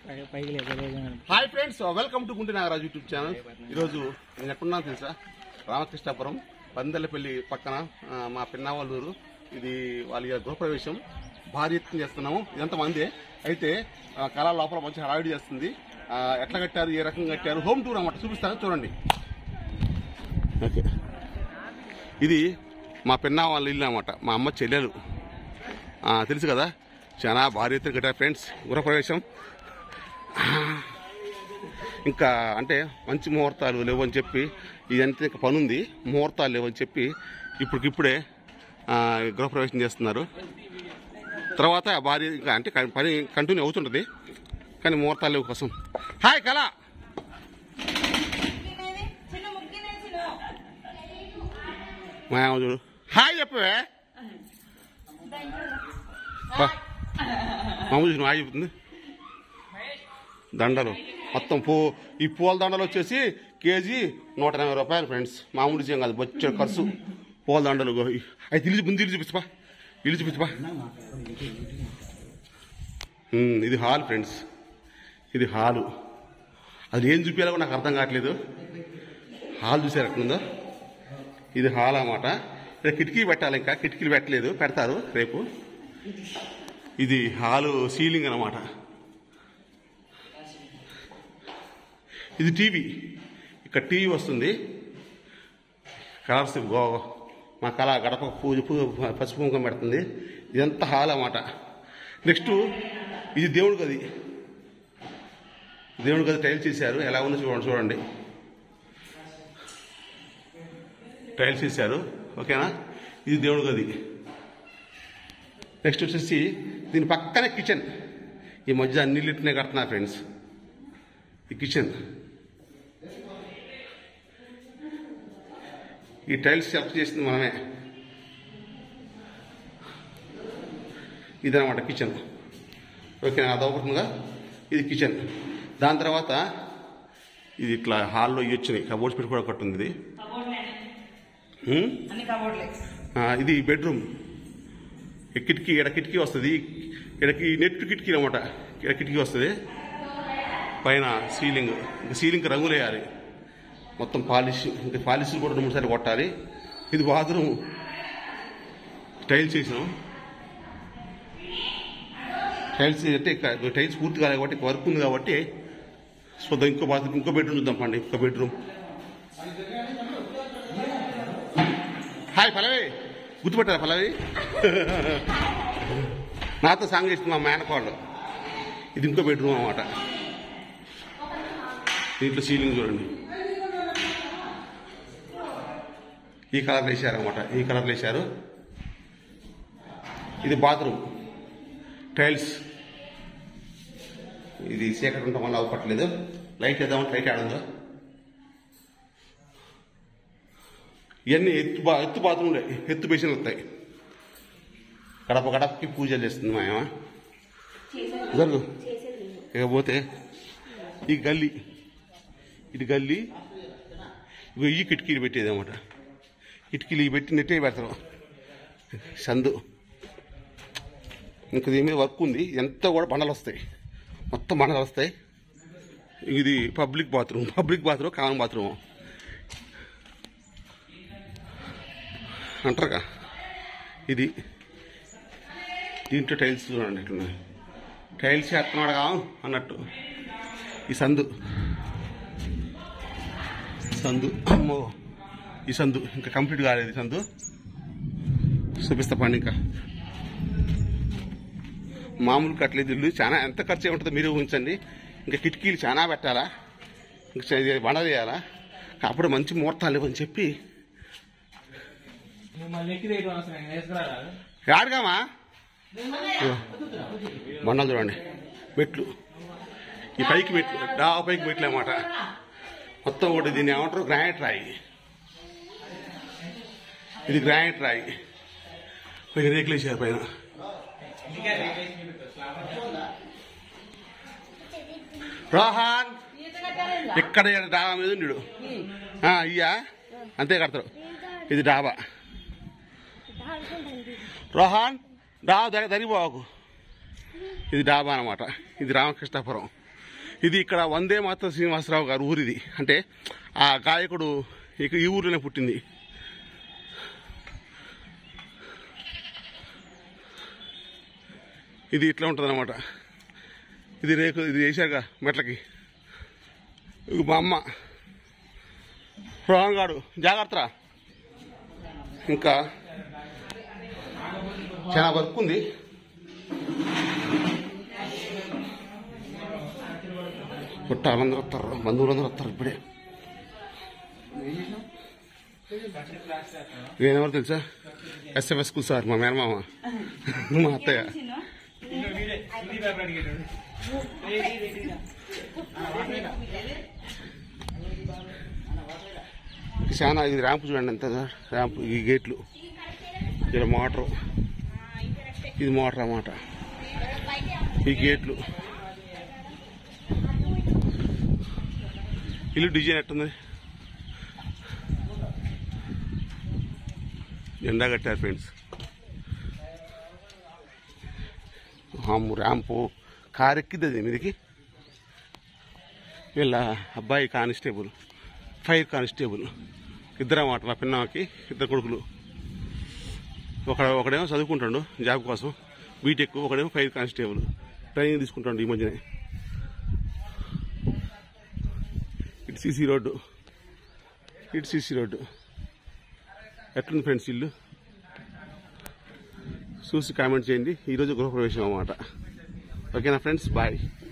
పై- పైకి లేపలేదు hi friends welcome to Gunti Nagaraju YouTube channel ఈరోజు నేను ఎక్కడున్నాను తెలుసా రామకృష్ణాపురం పందెలపల్లి పక్కన ఆ, మా పిన్నావల్లూరు ఇది వాళ్ళ గృహప్రవేశం భారీ ఎత్తున చేస్తున్నాము ఇదంతా మందే అయితే ఆ, కళ లోపల మంచి హడావిడి చేస్తుంది ఆ, ఎట్లా కట్టారు ఏ రకంగా కట్టారు హోమ్ టూర్ అన్నమాట చూపిస్తాను చూడండి ఓకే ఇది మా పిన్నా వాళ్ళ ఇల్లు అన్నమాట మా అమ్మ చెల్లెలు ఆ, తెలుసు కదా చాలా భారీ ఎత్తున కట్టారు ఫ్రెండ్స్ గృహప్రవేశం ఇంకా అంటే మంచి ముహూర్తాలు లేవని చెప్పి ఇదంతా ఇంకా పని ఉంది ముహూర్తాలు లేవని చెప్పి ఇప్పటికిప్పుడే ఆ, గృహప్రవేశం చేస్తున్నారు తర్వాత భార్య ఇంకా అంటే కం- పని కంటిన్యూ అవుతుంటుంది కానీ ముహూర్తాలు లేవు కోసం హాయ్ కళ చిన్న ముగ్గినే చిన్న మా అమ్మ చూడు హాయ్ చెప్పవే బా. మా అమ్మ చూసి హాయ్ చెప్తుంది దండలు మొత్తం పూ ఈ పూల దండలు వచ్చేసి కేజీ నూట ఎనభై రూపాయలు ఫ్రెండ్స్ మామూలు విషయం కాదు బొచ్చ ఖర్చు పూల దండలు గో- అవి తెలిసి ముందు ఇల్లు చూపించపా ఇల్లు చూపించపా ఉమ్, ఇది హాల్ ఫ్రెండ్స్ ఇది హాలు అది ఏం చూపించాలో కూడా నాకు అర్థం కావట్లేదు హాల్ చూసారు ఎట్లుందో ఇది హాల్ అన్నమాట ఇక్కడ కిటికీ పెట్టాలి ఇంకా కిటికీలు పెట్టలేదు పెడతారు రేపు ఇది హాలు సీలింగ్ అన్నమాట ఇది టీవీ ఇక్కడ టీవీ వస్తుంది కలర్స్ గో మా కళ గడప పూజ పూ పసుపు కుంకుమ పెడుతుంది ఇదంతా హాల్ అన్నమాట నెక్స్ట్ ఇది దేవుడి గది దేవుడి గది టైల్స్ చేశారు ఎలా ఉందో చూడండి చూడండి టైల్స్ వేశారు ఓకేనా ఇది దేవుడి గది నెక్స్ట్ వచ్చేసి దీని పక్కనే కిచెన్ ఈ మధ్య అన్ని లిట్నే కడుతున్నా ఫ్రెండ్స్ ఈ కిచెన్ ఈ టైల్స్ సెలెక్ట్ చేసింది మనమే ఇదనమాట కిచెన్ ఓకేనా అదవుతుందిగా ఇది కిచెన్ దాని తర్వాత ఇది ఇట్లా హాల్లో ఇవి వచ్చినాయి కబోర్డ్స్ పెట్టి కూడా కట్టుంది ఇది హ్మ్? అన్ని కబోర్డ్లే ఆ, ఇది బెడ్రూమ్ ఈ కిటికీ ఇక్కడ కిటికీ వస్తుంది ఇక్కడికి నెట్ కిటికీ అనమాట ఇక్కడ కిటికీ వస్తుంది పైన సీలింగ్ ఇంకా సీలింగ్ రంగులు వేయాలి మొత్తం పాలిష్ ఇంకా పాలిష్ కూడా రెండు మూడు సార్లు కొట్టాలి ఇది బాత్రూమ్ టైల్స్ వేసాం టైల్స్ అంటే ఇక టైల్స్ పూర్తి కాలేదు కాబట్టి వర్క్ ఉంది కాబట్టి చూద్దాం ఇంకో బాత్రూమ్ ఇంకో బెడ్రూమ్ చూద్దాం పండి ఇంకో బెడ్రూమ్ హాయ్ పల్లవి గుర్తుపెట్టారా పల్లవి నాతో సాంగ్ చేస్తుంది మా మేనకోళ్ళు ఇది ఇంకో బెడ్రూమ్ అన్నమాట దీంట్లో సీలింగ్ చూడండి ఈ కలర్ వేసారనమాట ఈ కలర్ వేశారు ఇది బాత్రూమ్ టైల్స్ ఇది చీకటి ఉండటం వల్ల అవ్వట్లేదు లైట్ వేద్దామంటే లైట్ ఆడుందో ఇవన్నీ ఎత్తు బా ఎత్తు బాత్రూమ్లే ఎత్తు బేసిన్లు వస్తాయి గడప గడపకి పూజలు చేస్తుంది మా ఏమ జరుగు ఇకపోతే ఈ గల్లీ ఇది గల్లీ ఇగో ఈ కిటికీలు పెట్టేది అనమాట కిటికీలు ఇవి పెట్టి నెట్టే పెడతారు సందు ఇంకా దీని మీద వర్క్ ఉంది ఎంత కూడా బండలు వస్తాయి మొత్తం బండలు వస్తాయి ఇది public bathroom public bathroom common bathroom అంటారుగా ఇది దీంట్లో టైల్స్ చూడండి ఇట్లున్నాయి టైల్స్ చేస్తున్నాడుగా అన్నట్టు ఈ సందు సందు అమ్మో ఈ సందు ఇంకా కంప్లీట్ కాలేదు ఈ సందు చూపిస్తా పండి ఇంకా మామూలు కట్టలేదు ఇల్లు చాలా ఎంత ఖర్చు ఉంటుందో మీరు ఊహించండి ఇంకా కిటికీలు చాలా పెట్టాలా ఇంకా బండ చేయాలా అప్పుడు మంచి ముహూర్తాలు ఇవ్వని చెప్పి మళ్ళీ ఎక్కి రేటు అవసరం వేసుకురారా ఆడగామా బండలు చూడండి మెట్లు ఈ పైకి మెట్లు డా పైకి మెట్లు అన్నమాట మొత్తం ఒకటి దీన్ని ఏమంటారు గ్రానైట్ రాయి ఇది గ్రానైట్ రాయి పైన రేకులు వేసారు పైన రోహన్ ఈత కట్టారేందా ఇక్కడ డాబా మీద ఉండు ఇయ్యా అంతే కడతారు ఇది డాబా రోహన్ డాబా దగ్గర జరిగిపోకు ఇది డాబా అనమాట ఇది రామకృష్ణాపురం ఇది ఇక్కడ వందే మాత శ్రీనివాసరావు గారు ఊరిది అంటే ఆ గాయకుడు ఇక ఈ ఊరిలోనే పుట్టింది ఇది ఇట్లా ఉంటుంది అనమాట ఇది రేకు ఇది వేసాక మెట్లకి ఇగో మా అమ్మ రోహన్ గాడు జాగ్రత్త ఇంకా చాలా వర్క్ ఉంది చుట్టాలందరూ వస్తారు బంధువులందరూ వస్తారు ఇప్పుడే నేనెవరు తెలుసా ఎస్ఎఫ్ఎస్ స్కూల్ సార్ మా మేనమామ మా అత్తయ్య చిన్న హిందీ పేపర్ అడిగేటోడు చాలా ఇది ర్యాంప్ చూడండి ఎంత ర్యాంప్ ఈ గేట్లు ఇక్కడ మోటార్ ఇది మోటార్ అన్నమాట ఈ గేట్లు ఇల్లు డిజైన్ ఎట్టుంది జెండా కట్టారు ఫ్రెండ్స్ అమ్ము ర్యాంపు కారు ఎక్కిద్ది అది మీదికి వీళ్ళ అబ్బాయి కానిస్టేబుల్ ఫైర్ కానిస్టేబుల్ ఇద్దరు అన్నమాట మా పిన్నమ్మకి ఇద్దరు కొడుకులు ఒక ఒకడేమో చదువుకుంటాడు జాబ్ కోసం బీటెక్ ఒకడేమో ఫైర్ కానిస్టేబుల్ ట్రైనింగ్ తీసుకుంటాడు ఈ మధ్యనే ఇటు సీసీ రోడ్డు ఇటు సీసీ రోడ్డు ఎట్లుంది ఫ్రెండ్స్ ఇల్లు చూసి కామెంట్ చేయండి ఈరోజు గృహప్రవేశం అన్నమాట ఓకేనా ఫ్రెండ్స్ బాయ్